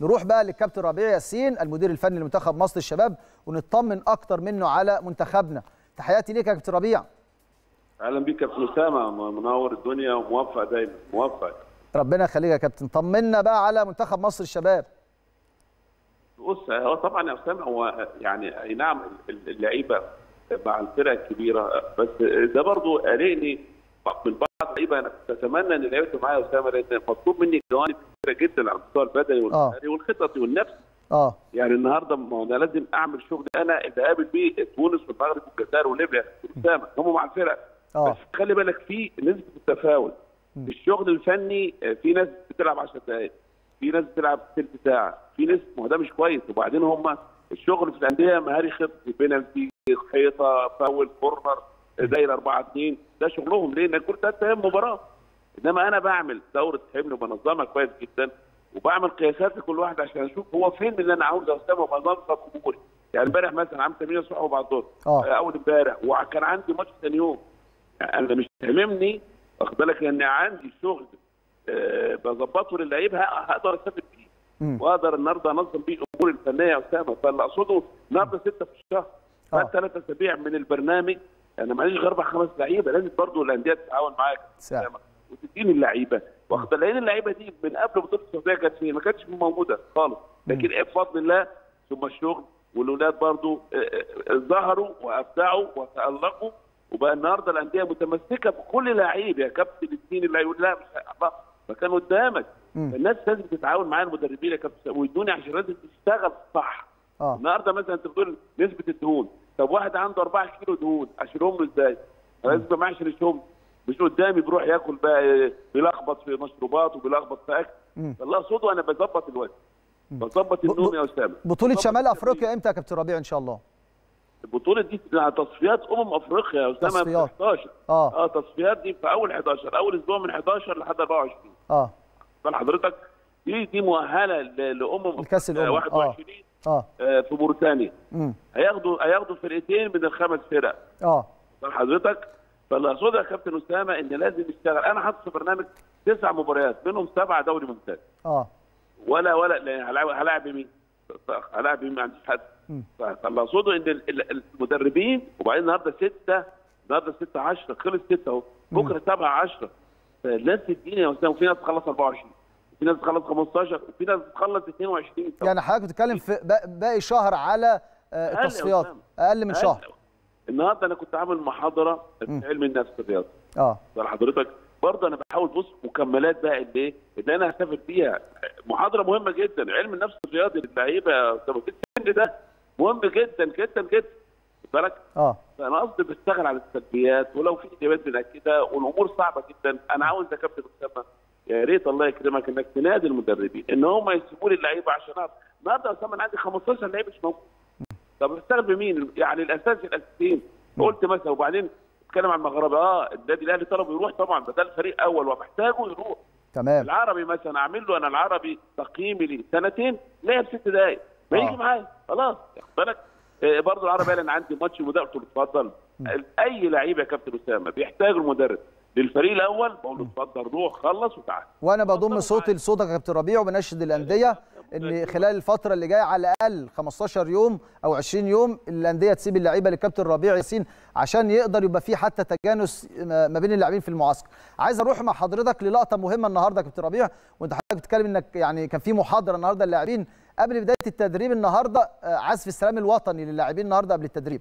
نروح بقى للكابتن ربيع ياسين المدير الفني لمنتخب مصر الشباب ونطمن اكتر منه على منتخبنا تحياتي ليك يا كابتن ربيع اهلا بيك يا كابتن اسامه منور الدنيا وموفق دايما موفق ربنا يخليك يا كابتن طمنا بقى على منتخب مصر الشباب بص هو طبعا يا اسامه هو يعني اي نعم اللعيبه مع الفرق الكبيره بس ده برضو قلقني من بعض اللعيبه انا كنت اتمنى ان لعيبه معايا يا اسامه لان مطلوب مني جوانب كثيره جدا على المستوى البدني والمهاري والخططي والنفسي اه يعني النهارده ما انا لازم اعمل شغل انا اللي قابل بيه تونس والمغرب والجزائر وليبيا اسامه هم مع الفرق اه بس خلي بالك في نسبه التفاوت الشغل الفني في ناس بتلعب 10 دقائق في ناس بتلعب ثلث ساعه في ناس ما هو ده مش كويس وبعدين هم الشغل في الانديه مهاري خططي بينالتي حيطه فاول كورنر دايره 4 2 ده شغلهم ليه؟ لان كل ثلاث ايام مباراه انما انا بعمل دوره حمل وبنظمها كويس جدا وبعمل قياسات لكل واحد عشان اشوف هو فين اللي انا عاوز اوصله وبنظم اموري يعني امبارح مثلا عملت تمرين الصبح وبعد الظهر اه اول امبارح وكان عندي ماتش ثاني يوم يعني انا مش هممني واخد بالك ان عندي شغل آه، بظبطه للعيب ه- هقدر استفيد بيه مم. واقدر النهارده انظم بيه الامور الفنيه يا اسامه فاللي اقصده النهارده سته في الشهر آه. بعد ثلاث اسابيع من البرنامج انا معيش غير اربع خمس لعيبه لازم برضه الانديه تتعاون معاك سهل. وتديني اللعيبه واخد لان اللعيبه دي من قبل بطوله السعوديه كانت فين؟ ما كانتش موجوده خالص لكن إيه بفضل الله ثم الشغل والاولاد برضه آه، آه، ظهروا وابدعوا وتالقوا وبقى النهارده الانديه متمسكه بكل لعيب يا كابتن الاثنين اللي هيقول لا مش الله فكان قدامك مم. الناس لازم تتعاون معايا المدربين يا كابتن ويدوني عشان لازم تشتغل صح اه النهارده مثلا انت بتقول نسبه الدهون طب واحد عنده 4 كيلو دهون اشيلهم له ازاي؟ لازم ما معيش اشيلهم مش قدامي بيروح ياكل بقى بيلخبط في مشروبات وبيلخبط في اكل مم. فالله اقصده انا بظبط الوقت بظبط النوم يا اسامه بطوله بظبط شمال التمرين. افريقيا امتى يا كابتن ربيع ان شاء الله البطوله دي لها تصفيات امم افريقيا يا اسامه في تصفيات. 11 اه اه تصفيات دي في اول 11 اول اسبوع من 11 لحد 24 اه قال حضرتك دي دي مؤهله ل- لامم الكاس أفريقيا الأمم. 21 اه آه، في موريتانيا امم هياخدوا هياخدوا فرقتين من الخمس فرق اه قال حضرتك فاللي اقصده يا كابتن اسامه ان لازم نشتغل انا حاطط في برنامج تسع مباريات منهم سبعه دوري ممتاز اه ولا ولا لأن هلاعب هلاعب مين؟ هلاعب مين ما عنديش حد مم. فاللي اقصده ان ال- ال- المدربين وبعدين النهارده سته النهارده 6 10 خلص 6 اهو بكره 7 10 فالناس تديني يا اسامه وفي ناس تخلص 24 وفي ناس تخلص 15 وفي ناس تخلص 22 طب يعني حضرتك بتتكلم في باقي- باقي شهر على آه، أقل يا التصفيات أسامة. اقل من شهر النهارده انا كنت عامل محاضره في علم النفس الرياضي اه قال حضرتك برضه انا بحاول بص مكملات بقى اللي ايه اللي انا هستفد بيها محاضره مهمه جدا علم النفس الرياضي للعيبه يا أستاذ في السن ده مهم جدا جدا جدا خد بالك اه فانا قصدي بشتغل على السلبيات ولو في اجابات من كده والامور صعبه جدا انا عاوز يا كابتن اسامه يا ريت الله يكرمك انك تنادي المدربين ان هم يسيبوا لي اللعيبه عشان أعرف. النهارده يا اسامه انا عندي 15 لعيب مش موجود طب بشتغل بمين؟ يعني الاساسي الاساسيين قلت مثلا وبعدين اتكلم عن المغربي اه النادي الاهلي طلب يروح طبعا بدل فريق اول ومحتاجه يروح تمام العربي مثلا اعمل له انا العربي تقييمي لي سنتين لعب ست دقائق ما آه. يجي معايا خلاص واخد بالك آه، برضه العربي قال انا عندي ماتش مدرب قلت له اتفضل اي لعيب يا كابتن اسامه بيحتاج المدرب للفريق الاول بقول له اتفضل روح خلص وتعال وانا بضم اتفضلوا صوتي معايا. لصوتك يا كابتن ربيع وبنشد الانديه ان خلال الفتره اللي جايه على الاقل 15 يوم او 20 يوم الانديه تسيب اللعيبه للكابتن ربيع ياسين عشان يقدر يبقى في حتى تجانس ما ما بين اللاعبين في المعسكر عايز اروح مع حضرتك للقطه مهمه النهارده يا كابتن ربيع وانت حضرتك بتتكلم انك يعني كان في محاضره النهارده للاعبين قبل بدايه التدريب النهارده آه، عزف السلام الوطني للاعبين النهارده قبل التدريب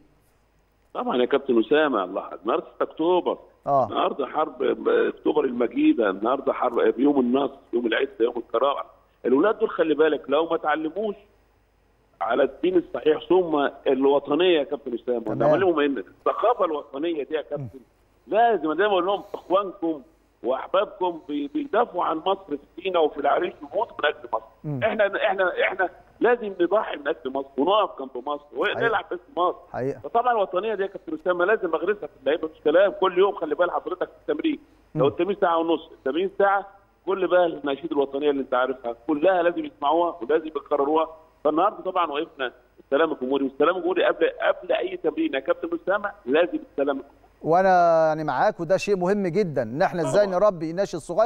طبعا يا كابتن اسامه الله النهارده 6 اكتوبر اه النهارده حرب اكتوبر المجيده النهارده حرب يوم النصر يوم العز يوم الكرامه الاولاد دول خلي بالك لو ما اتعلموش على الدين الصحيح ثم الوطنيه يا كابتن اسامه تمام. نعمل لهم ان الثقافه الوطنيه دي يا كابتن لازم زي ما بقول لهم اخوانكم واحبابكم بي- بيدافعوا عن مصر في سينا وفي العريش ويموتوا من اجل مصر مم. احنا احنا احنا لازم نضحي من اجل مصر ونقف جنب مصر ونلعب باسم مصر حقيقه فطبعا الوطنيه دي يا كابتن اسامه لازم اغرسها في اللعيبه مش كلام كل يوم خلي بال حضرتك في التمرين لو التمرين ساعه ونص التمرين ساعه كل بقى النشيد الوطنيه اللي انت عارفها كلها لازم يسمعوها ولازم يكرروها فالنهارده طبعا وقفنا السلام الجمهوري والسلام الجمهوري قبل قبل اي تمرين يا كابتن اسامه لازم السلام الجمهوري وانا يعني معاك وده شيء مهم جدا ان احنا ازاي طبعاً. نربي الناشئ الصغير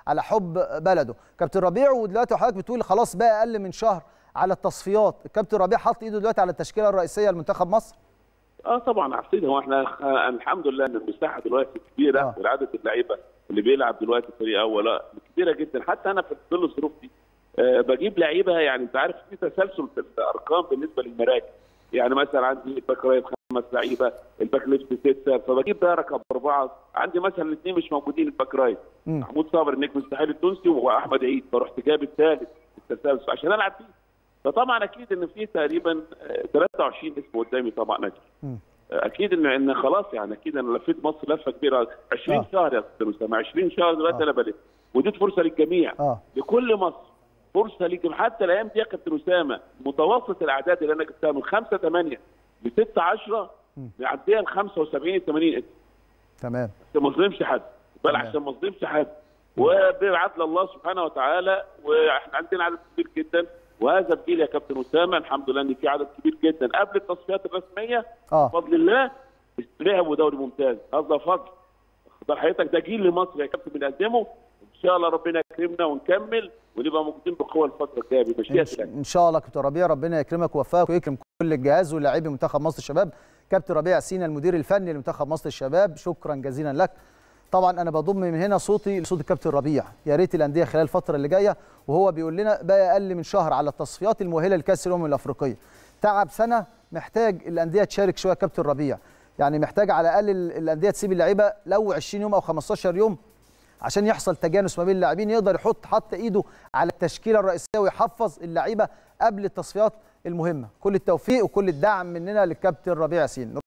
على حب بلده كابتن ربيع ودلوقتي حضرتك بتقول خلاص بقى اقل من شهر على التصفيات الكابتن ربيع حط ايده دلوقتي على التشكيله الرئيسيه لمنتخب مصر اه طبعا عارفين هو احنا آه، الحمد لله ان المساحه دلوقتي كبيره آه. والعدد اللعيبه اللي بيلعب دلوقتي فريق اول لا، كبيره جدا حتى انا في ظل الظروف دي آه بجيب لعيبه يعني انت عارف في تسلسل في الارقام بالنسبه للمراكز يعني مثلا عندي الباك رايت خمس لعيبه الباك ليفت سته فبجيب ده رقم اربعه عندي مثلا الاثنين مش موجودين الباك رايت مم. محمود صابر النجم الساحلي التونسي واحمد عيد فرحت جاب الثالث في التسلسل عشان العب فيه فطبعا اكيد ان في تقريبا آه، 23 اسم قدامي طبعا اكيد مم. اكيد ان ان خلاص يعني اكيد انا لفيت مصر لفه كبيره 20 آه. شهر يا استاذ اسامه 20 شهر دلوقتي آه. انا بلف ودي فرصه للجميع اه لكل مصر فرصه ليكم حتى الايام دي يا كابتن اسامه متوسط الاعداد اللي انا جبتها من 5 8 ل 6 10 معديه ل 75 80 اسم تمام عشان ما اظلمش حد بل تمام. عشان ما اظلمش حد وبعدل الله سبحانه وتعالى واحنا عندنا عدد كبير جدا وهذا الجيل يا كابتن اسامه الحمد لله ان في عدد كبير جدا قبل التصفيات الرسميه اه بفضل الله لعبوا دوري ممتاز هذا فضل خد حضرتك ده جيل لمصر يا كابتن بنقدمه ان شاء الله ربنا يكرمنا ونكمل ونبقى موجودين بقوه الفتره الجايه إن بمشيئه ش- الله ان شاء الله كابتن ربيع ربنا يكرمك ويوفقك ويكرم كل الجهاز ولاعبي منتخب مصر الشباب كابتن ربيع سينا المدير الفني لمنتخب مصر الشباب شكرا جزيلا لك طبعا انا بضم من هنا صوتي لصوت الكابتن ربيع يا ريت الانديه خلال الفتره اللي جايه وهو بيقول لنا بقى اقل من شهر على التصفيات المؤهله لكاس الامم الافريقيه تعب سنه محتاج الانديه تشارك شويه كابتن ربيع يعني محتاج على الاقل ال- الانديه تسيب اللعيبه لو 20 يوم او 15 يوم عشان يحصل تجانس ما بين اللاعبين يقدر يحط حط ايده على التشكيله الرئيسيه ويحفظ اللعيبه قبل التصفيات المهمه كل التوفيق وكل الدعم مننا للكابتن ربيع ياسين